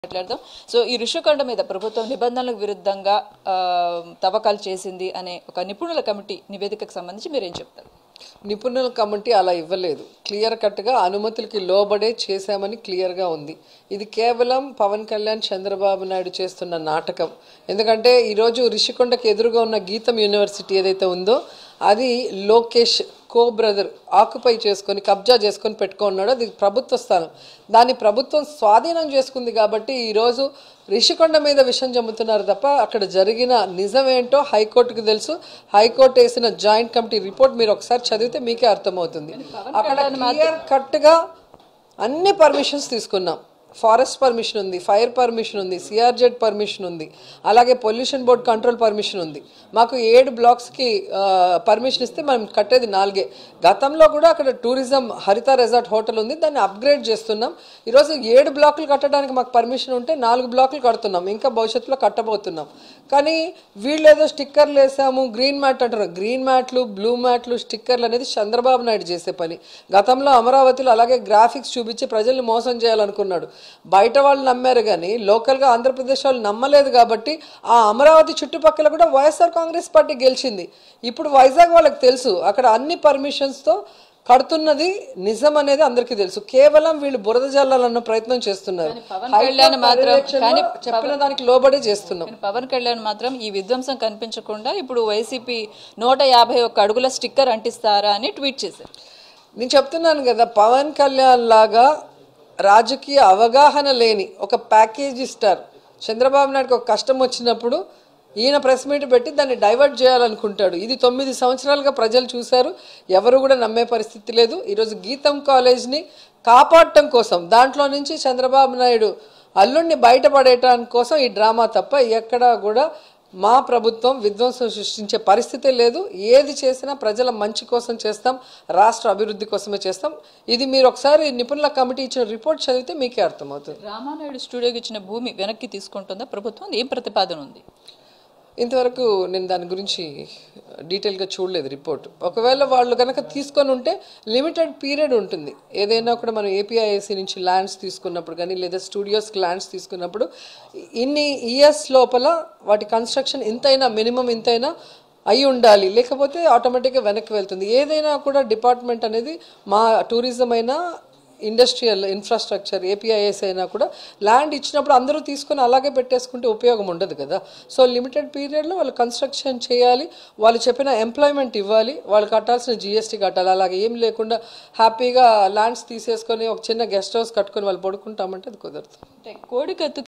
మాట్లాడదాం సో ఈ ఋషికొండ మీద ప్రభుత్వం నిబంధనలకు విరుద్ధంగా ఆ, తవ్వకాలు చేసింది అనే ఒక నిపుణుల కమిటీ నివేదికకు సంబంధించి మీరేం చెప్తారు నిపుణుల కమిటీ అలా ఇవ్వలేదు క్లియర్ కట్గా అనుమతులకి లోబడే చేశామని క్లియర్గా ఉంది ఇది కేవలం పవన్ కళ్యాణ్ చంద్రబాబు నాయుడు చేస్తున్న నాటకం ఎందుకంటే ఈరోజు రిషికొండకి ఎదురుగా ఉన్న గీతం యూనివర్సిటీ ఏదైతే ఉందో అది లోకేష్ కో బ్రదర్ ఆక్యుపై చేసుకొని కబ్జా చేసుకొని పెట్టుకున్నాడు అది ప్రభుత్వ స్థానం దాన్ని ప్రభుత్వం స్వాధీనం చేసుకుంది కాబట్టి ఈరోజు రిషికొండ మీద విషం జమ్ముతున్నారు తప్ప అక్కడ జరిగిన నిజమేంటో హైకోర్టుకు తెలుసు హైకోర్టు వేసిన జాయింట్ కమిటీ రిపోర్ట్ మీరు ఒకసారి చదివితే మీకే అర్థమవుతుంది అక్కడ క్లియర్ కట్గా అన్ని పర్మిషన్స్ తీసుకున్నాం ఫారెస్ట్ పర్మిషన్ ఉంది ఫైర్ పర్మిషన్ ఉంది సిఆర్జెడ్ పర్మిషన్ ఉంది అలాగే పొల్యూషన్ బోర్డ్ కంట్రోల్ పర్మిషన్ ఉంది మాకు ఏడు బ్లాక్స్కి పర్మిషన్ ఇస్తే మనం కట్టేది నాలుగే గతంలో కూడా అక్కడ టూరిజం హరిత రెసార్ట్ హోటల్ ఉంది దాన్ని అప్గ్రేడ్ చేస్తున్నాం ఈరోజు ఏడు బ్లాకులు కట్టడానికి మాకు పర్మిషన్ ఉంటే నాలుగు బ్లాకులు కడుతున్నాం ఇంకా భవిష్యత్తులో కట్టబోతున్నాం కానీ వీళ్ళు ఏదో స్టిక్కర్లు వేసాము గ్రీన్ మ్యాట్ అంటారు గ్రీన్ మ్యాట్లు బ్లూ మ్యాట్లు స్టిక్కర్లు అనేది చంద్రబాబు నాయుడు చేసే పని గతంలో అమరావతిలో అలాగే గ్రాఫిక్స్ చూపించి ప్రజల్ని మోసం చేయాలనుకున్నాడు బయట వాళ్ళు నమ్మారు కానీ లోకల్గా ఆంధ్రప్రదేశ్ వాళ్ళు నమ్మలేదు కాబట్టి ఆ అమరావతి చుట్టుపక్కల కూడా వైఎస్ఆర్ కాంగ్రెస్ పార్టీ గెలిచింది ఇప్పుడు వైజాగ్ వాళ్ళకి తెలుసు అక్కడ అన్ని పర్మిషన్స్తో కడుతున్నది నిజం అనేది అందరికీ తెలుసు కేవలం వీళ్ళు బురద జల్లాలన్న ప్రయత్నం చేస్తున్నారు పవన్ కళ్యాణ్ మాత్రం కానీ చెప్పిన దానికి లోబడే చేస్తున్నాం కానీ పవన్ కళ్యాణ్ మాత్రం ఈ విధ్వంసం కనిపించకుండా ఇప్పుడు వైసీపీ నూట యాభై ఒక్క అడుగుల స్టిక్కర్ అంటిస్తారా అని ట్వీట్ చేశారు నేను చెప్తున్నాను కదా పవన్ కళ్యాణ్ లాగా రాజకీయ అవగాహన లేని ఒక ప్యాకేజ్ ఇస్తారు చంద్రబాబు నాయుడుకి ఒక కష్టం వచ్చినప్పుడు ఈయన ప్రెస్ మీట్ పెట్టి దాన్ని డైవర్ట్ చేయాలనుకుంటాడు ఇది తొమ్మిది సంవత్సరాలుగా ప్రజలు చూశారు ఎవరు కూడా నమ్మే పరిస్థితి లేదు ఈరోజు గీతం కాలేజ్ని కాపాడటం కోసం దాంట్లో నుంచి చంద్రబాబు నాయుడు అల్లుడిని బయటపడేయటానికి కోసం ఈ డ్రామా తప్ప ఎక్కడా కూడా మా ప్రభుత్వం విధ్వంసం సృష్టించే పరిస్థితే లేదు ఏది చేసినా ప్రజల మంచి కోసం చేస్తాం రాష్ట్ర అభివృద్ధి కోసమే చేస్తాం ఇది మీరు ఒకసారి నిపుణుల కమిటీ ఇచ్చిన రిపోర్ట్ చదివితే మీకే అర్థమవుతుంది రామానాయుడు స్టూడియోకి ఇచ్చిన భూమి వెనక్కి తీసుకుంటుందా ప్రభుత్వం ఏం ప్రతిపాదన ఉంది ఇంతవరకు నేను దాని గురించి డీటెయిల్గా చూడలేదు రిపోర్ట్ ఒకవేళ వాళ్ళు కనుక తీసుకొని ఉంటే లిమిటెడ్ పీరియడ్ ఉంటుంది ఏదైనా కూడా మనం ఏపీఐఏసీ నుంచి ల్యాండ్స్ తీసుకున్నప్పుడు కానీ లేదా స్టూడియోస్కి ల్యాండ్స్ తీసుకున్నప్పుడు ఇన్ని ఇయర్స్ లోపల వాటి కన్స్ట్రక్షన్ ఇంతైనా మినిమం ఇంతైనా అయి ఉండాలి లేకపోతే ఆటోమేటిక్గా వెనక్కి వెళ్తుంది ఏదైనా కూడా డిపార్ట్మెంట్ అనేది మా టూరిజం అయినా ఇండస్ట్రియల్ ఇన్ఫ్రాస్ట్రక్చర్ ఏపీఐఎస్ అయినా కూడా ల్యాండ్ ఇచ్చినప్పుడు అందరూ తీసుకొని అలాగే పెట్టేసుకుంటే ఉపయోగం ఉండదు కదా సో లిమిటెడ్ పీరియడ్లో వాళ్ళు కన్స్ట్రక్షన్ చేయాలి వాళ్ళు చెప్పిన ఎంప్లాయ్మెంట్ ఇవ్వాలి వాళ్ళు కట్టాల్సిన జిఎస్టీ కట్టాలి అలాగే ఏం లేకుండా హ్యాపీగా ల్యాండ్స్ తీసేసుకొని ఒక చిన్న గెస్ట్ హౌస్ కట్టుకొని వాళ్ళు పడుకుంటామంటే అది కుదరదు అంటే కోడికత్తు